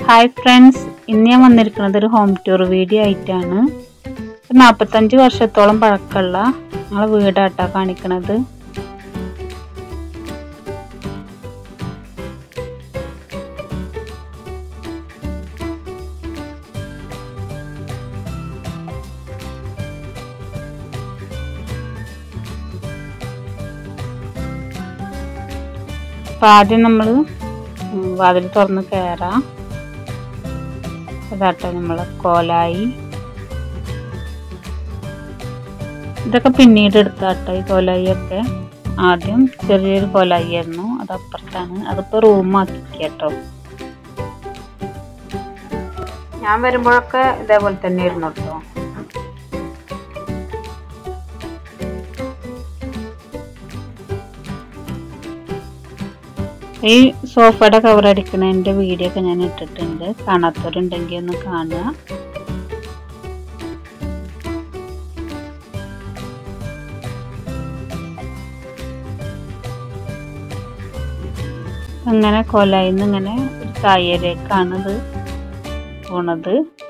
hi friends ഇന്ന് ഞാൻ വന്നിരിക്കുന്നത് ഒരു ഹോം ടൂർ വീഡിയോ ആയിട്ടാണ് ഒരു നാൽപ്പത്തഞ്ച് വർഷത്തോളം പഴക്കമുള്ള ഞങ്ങളെ വീടാട്ടാ കാണിക്കണത് അപ്പം ആദ്യം നമ്മൾ വാതിൽ തുറന്ന് കയറാം ഇതാട്ടോ നമ്മളെ കോലായി ഇതൊക്കെ പിന്നീട് എടുത്താട്ടോ ഈ കോലായി ഒക്കെ ആദ്യം ചെറിയൊരു കോലായി ആയിരുന്നു അത് അപ്പുറത്താണ് അതിപ്പോൾ റൂമാക്കി കേട്ടോ ഞാൻ വരുമ്പോഴൊക്കെ ഇതേപോലെ തന്നെ ആയിരുന്നു കേട്ടോ ഈ സോഫയുടെ കവർ അടിക്കണതിൻ്റെ വീഡിയോ ഒക്കെ ഞാൻ ഇട്ടിട്ടുണ്ട് കാണാത്തവരുണ്ടെങ്കിൽ ഒന്ന് കാണുക അങ്ങനെ കൊലായിന്ന് ഇങ്ങനെ ഒരു തായരേക്കാണ് ഇത് പോണത്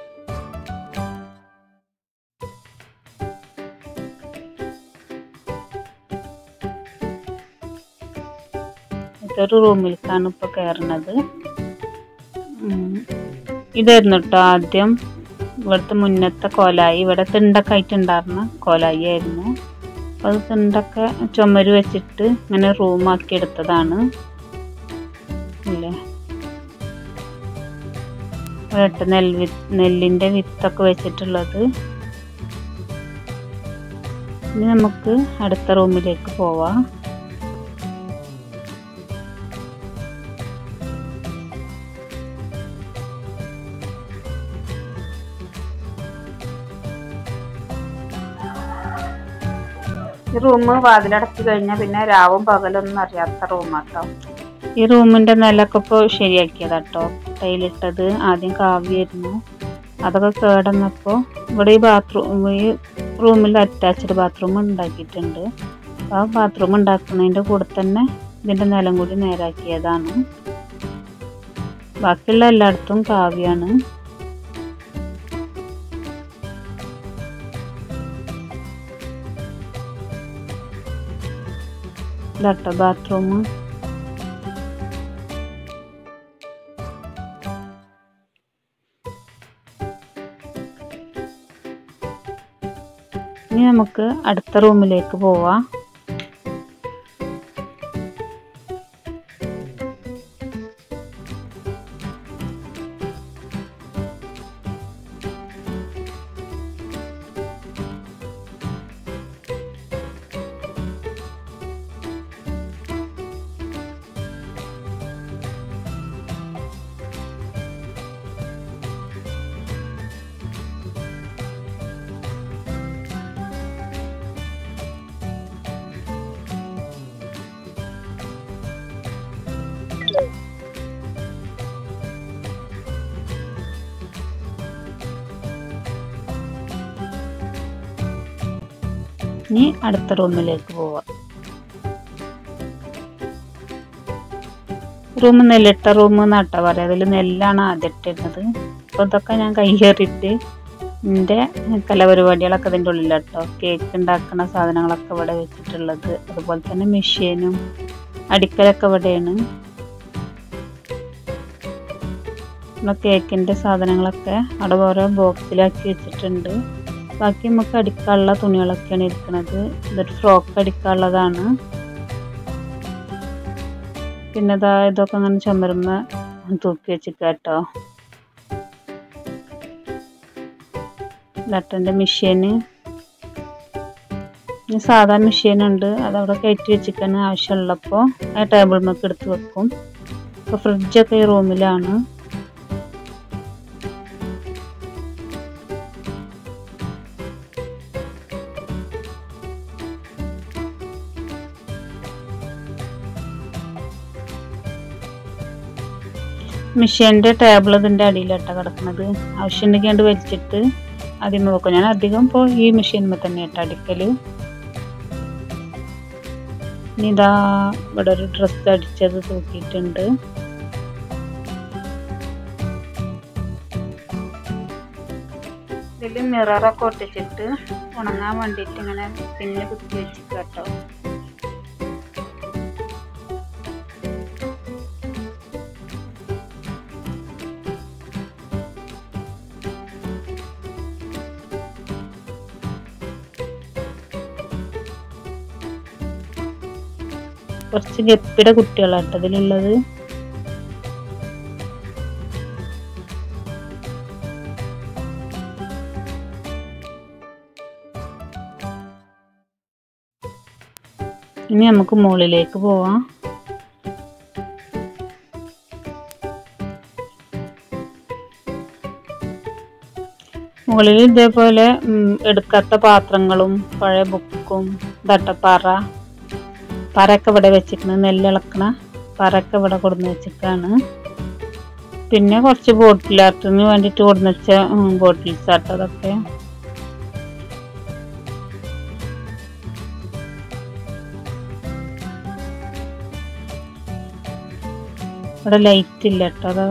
ഇതൊരു റൂമിലേക്കാണ് ഇപ്പോൾ കയറുന്നത് ഇതായിരുന്നു കേട്ടോ ആദ്യം ഇവിടുത്തെ മുന്നത്തെ കോലായി ഇവിടെ തിണ്ടൊക്കെ ആയിട്ടുണ്ടായിരുന്ന കോലായി ആയിരുന്നു അപ്പോൾ അത് തിണ്ടൊക്കെ ചുമര് വെച്ചിട്ട് ഇങ്ങനെ റൂമാക്കി എടുത്തതാണ് ഇല്ലേ ഇവിടുത്തെ നെൽ വി നെല്ലിൻ്റെ വിത്തൊക്കെ വെച്ചിട്ടുള്ളത് ഇനി നമുക്ക് അടുത്ത റൂമിലേക്ക് പോവാം ഈ റൂം വാതിലടച്ചു കഴിഞ്ഞാൽ പിന്നെ രാവും പകലൊന്നും അറിയാത്ത റൂമാട്ടോ ഈ റൂമിന്റെ നിലൊക്കെ ഇപ്പോൾ ശരിയാക്കിയതാട്ടോ ടൈലിട്ടത് ആദ്യം കാവ്യായിരുന്നു അതൊക്കെ കേടന്നപ്പോൾ ഇവിടെ ഈ ബാത്റൂം ഈ റൂമിൽ അറ്റാച്ച്ഡ് ബാത്റൂം ഉണ്ടാക്കിയിട്ടുണ്ട് ആ ബാത്റൂം ഉണ്ടാക്കുന്നതിൻ്റെ കൂടെ തന്നെ ഇതിൻ്റെ നിലം കൂടി നേരാക്കിയതാണ് ബാക്കിയുള്ള എല്ലായിടത്തും കാവ്യാണ് ഇതാട്ടോ ബാത്റൂം ഇനി നമുക്ക് അടുത്ത റൂമിലേക്ക് പോവാം ഇനി അടുത്ത റൂമിലേക്ക് പോവാം റൂം നെല്ലിട്ട റൂം എന്നാട്ടാ പറയാം അതിൽ നെല്ലാണ് ആദ്യം ഇട്ടിരുന്നത് അപ്പോൾ ഇതൊക്കെ ഞാൻ കയ്യേറിയിട്ട് എൻ്റെ കലാപരിപാടികളൊക്കെ ഇതിൻ്റെ ഉള്ളിലാട്ടോ കേക്ക് ഉണ്ടാക്കുന്ന സാധനങ്ങളൊക്കെ ഇവിടെ വെച്ചിട്ടുള്ളത് അതുപോലെ തന്നെ മെഷീനും അടിക്കലൊക്കെ ഇവിടെയാണ് നമ്മൾ കേക്കിൻ്റെ സാധനങ്ങളൊക്കെ അവിടെ ഓരോ ബോക്സിലാക്കി വെച്ചിട്ടുണ്ട് ബാക്കി നമുക്ക് അടിക്കാനുള്ള തുണികളൊക്കെയാണ് ഇരിക്കുന്നത് ഇതൊരു ഫ്രോക്ക് അടിക്കാനുള്ളതാണ് പിന്നെ ഇതാ ഇതൊക്കെ അങ്ങനെ ചുമരുമ്മ തൂക്കി വെച്ചിട്ട് കേട്ടോ ലട്ടൻ്റെ മെഷീന് സാധാ മെഷീനുണ്ട് അതവിടെ കയറ്റി വെച്ചിക്കാൻ ആവശ്യമുള്ളപ്പോൾ ആ ടേബിൾ മേക്ക് എടുത്ത് വെക്കും ഇപ്പോൾ ഫ്രിഡ്ജൊക്കെ ഈ റൂമിലാണ് മെഷീൻ്റെ ടേബിൾ ഇതിൻ്റെ അടിയിലാട്ടോ കിടക്കുന്നത് ആവശ്യമുണ്ടെങ്കിൽ കണ്ട് വലിച്ചിട്ട് അതിന് വെക്കും ഞാൻ അധികം ഇപ്പോൾ ഈ മെഷീനുമ്പോൾ തന്നെ കേട്ടോ അടിക്കൽ ഇനി ഇതാ ഇവിടെ ഒരു ഡ്രസ്സ് അടിച്ചത് തൂക്കിയിട്ടുണ്ട് മിററൊക്കെ ഒട്ടിച്ചിട്ട് ഉണങ്ങാൻ വേണ്ടിയിട്ട് ഇങ്ങനെ പിന്നെ കുത്തി വെച്ചിട്ട് കേട്ടോ കുറച്ച് ഗപ്പിയുടെ കുട്ടികളാട്ടോ ഇതിലുള്ളത് ഇനി നമുക്ക് മുകളിലേക്ക് പോവാം മുകളിൽ ഇതേപോലെ ഉം, എടുക്കാത്ത പാത്രങ്ങളും പഴയ ബുക്കും ദട്ടപ്പാറ പറയൊക്കെ ഇവിടെ വെച്ചിട്ടുണ്ട് നെല്ലിളക്കണ പറയൊക്കെ ഇവിടെ കൊടുന്ന് വെച്ചിട്ടാണ് പിന്നെ കുറച്ച് ബോട്ടിൽ ആർട്ടിന് വേണ്ടിയിട്ട് കൊടുന്ന് വെച്ച ബോട്ടിൽസ് ആട്ടോ അതൊക്കെ ഇവിടെ ലൈറ്റ് ഇല്ല കേട്ടോ അത്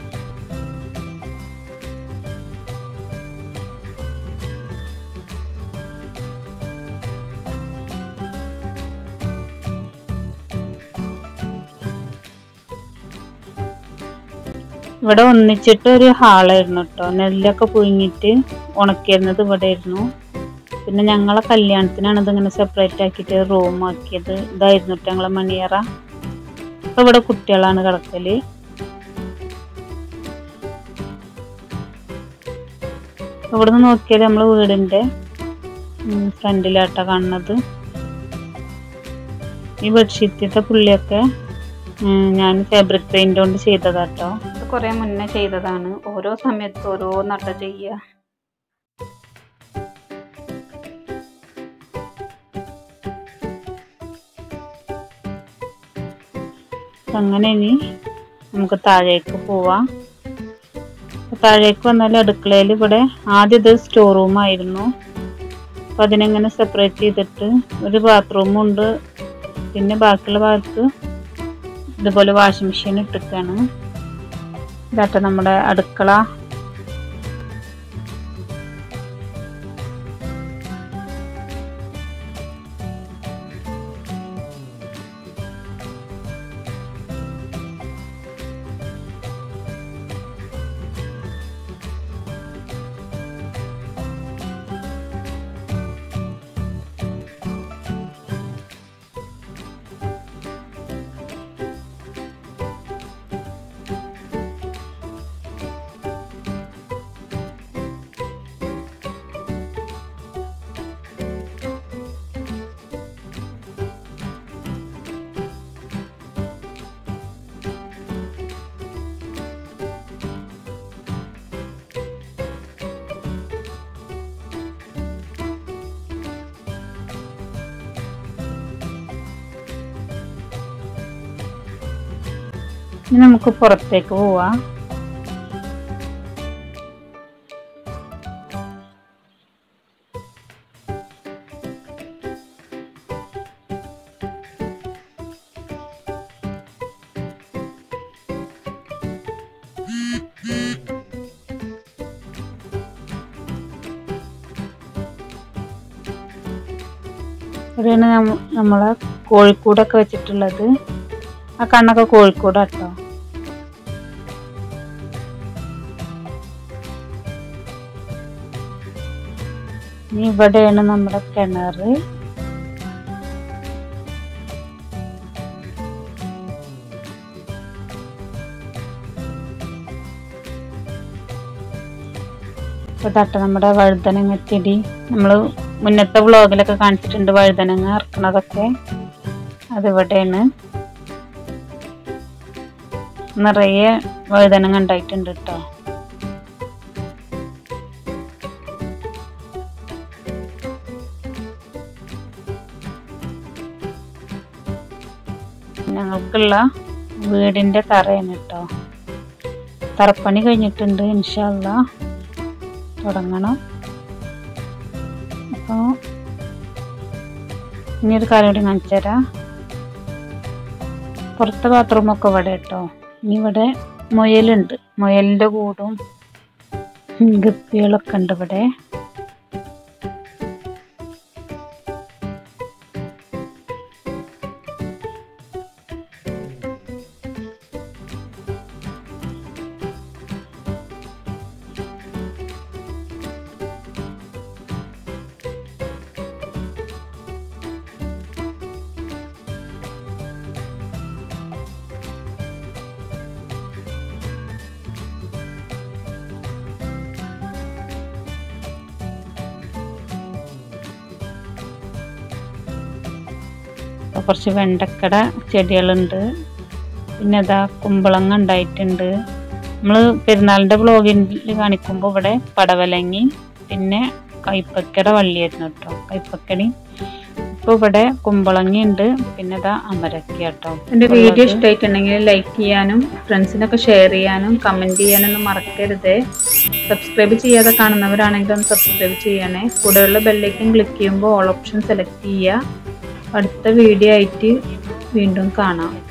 ഇവിടെ ഒന്നിച്ചിട്ട് ഒരു ഹാളായിരുന്നു കേട്ടോ നെല്ലൊക്കെ പുഴുങ്ങിയിട്ട് ഉണക്കിയിരുന്നത് ഇവിടെ ആയിരുന്നു പിന്നെ ഞങ്ങളെ കല്യാണത്തിനാണ് ഇതിങ്ങനെ സെപ്പറേറ്റ് ആക്കിയിട്ട് റൂം ആക്കിയത് ഇതായിരുന്നു കേട്ടോ ഞങ്ങളെ മണിയറ ഇപ്പൊ ഇവിടെ കുട്ടികളാണ് കിടക്കല് ഇവിടുന്ന് നോക്കിയാൽ നമ്മള് വീടിന്റെ ഫ്രണ്ടിലാട്ടാ കാണുന്നത് ഈ ബെഡ്ഷീറ്റത്തെ പുള്ളിയൊക്കെ ഉം, ഞാൻ ഫാബ്രിക് പെയിന്റ് കൊണ്ട് ചെയ്തതാട്ടോ ഇത് കുറെ മുന്നേ ചെയ്തതാണ് ഓരോ സമയത്ത് ഓരോ നട്ട ചെയ്യുക അങ്ങനെ ഇനി നമുക്ക് താഴേക്ക് പോവാം അപ്പൊ താഴേക്ക് വന്നാൽ അടുക്കളയിൽ ഇവിടെ ആദ്യം ഇത് സ്റ്റോർ റൂം ആയിരുന്നു അപ്പൊ അതിനെങ്ങനെ സെപ്പറേറ്റ് ചെയ്തിട്ട് ഒരു ബാത്റൂം ഉണ്ട് പിന്നെ ബാക്കിയുള്ള ഭാഗത്ത് ഇതുപോലെ വാഷിംഗ് മെഷീൻ ഇട്ടിട്ടാണ് ഇതാട്ടെ നമ്മുടെ അടുക്കള ഇനി നമുക്ക് പുറത്തേക്ക് പോവാം ഇവിടെയാണ് നമ്മ- നമ്മളെ കോഴിക്കൂടൊക്കെ വെച്ചിട്ടുള്ളത് ആ കണ്ണൊക്കെ കോഴിക്കോടാട്ടോ ഇനി ഇവിടെയാണ് നമ്മുടെ കിണറ് ഇതാട്ടെ നമ്മുടെ വഴുതനങ്ങ ചെടി നമ്മൾ മുന്നത്തെ വ്ളോഗിലൊക്കെ കാണിച്ചിട്ടുണ്ട് വഴുതനങ്ങ ഇറക്കണതൊക്കെ അതിവിടെയാണ് നിറയെ വഴുതനങ്ങ ഉണ്ടായിട്ടുണ്ട് കേട്ടോ ഞങ്ങൾക്കുള്ള വീടിന്റെ തറയാണ് കേട്ടോ തറപ്പണി കഴിഞ്ഞിട്ടുണ്ട് ഇൻഷല്ല തുടങ്ങണം അപ്പോൾ ഇനിയൊരു കാര്യം കൂടി കാണിച്ചു തരാം പുറത്തെ ബാത്റൂമൊക്കെ ഇവിടെ കേട്ടോ ഇനി ഇവിടെ മുയലുണ്ട് മുയലിൻ്റെ കൂടും ഗപ്പികളൊക്കെ ഉണ്ട് ഇവിടെ അപ്പോൾ കുറച്ച് വെണ്ടക്കട ചെടികളുണ്ട് പിന്നെ ഇതാ കുമ്പളങ്ങ ഉണ്ടായിട്ടുണ്ട് നമ്മൾ പെരുന്നാളിൻ്റെ വ്ളോഗിൽ കാണിക്കുമ്പോൾ ഇവിടെ പടവലങ്ങി പിന്നെ കൈപ്പക്കട വള്ളിയായിരുന്നു കേട്ടോ കൈപ്പക്കടി ഇപ്പോൾ ഇവിടെ കുമ്പളങ്ങി ഉണ്ട് പിന്നെ ഇതാ അമരക്ക കേട്ടോ എൻ്റെ വീഡിയോ ഇഷ്ടമായിട്ടുണ്ടെങ്കിൽ ലൈക്ക് ചെയ്യാനും ഫ്രണ്ട്സിനൊക്കെ ഷെയർ ചെയ്യാനും കമൻറ്റ് ചെയ്യാനൊന്നും മറക്കരുത് സബ്സ്ക്രൈബ് ചെയ്യാതെ കാണുന്നവരാണെങ്കിൽ ഒന്ന് സബ്സ്ക്രൈബ് ചെയ്യണേ കൂടെയുള്ള ബെല്ലൈക്കൻ ക്ലിക്ക് ചെയ്യുമ്പോൾ ഓൾ ഓപ്ഷൻ സെലക്ട് ചെയ്യുക അടുത്ത വീഡിയോ ആയിട്ട് വീണ്ടും കാണാം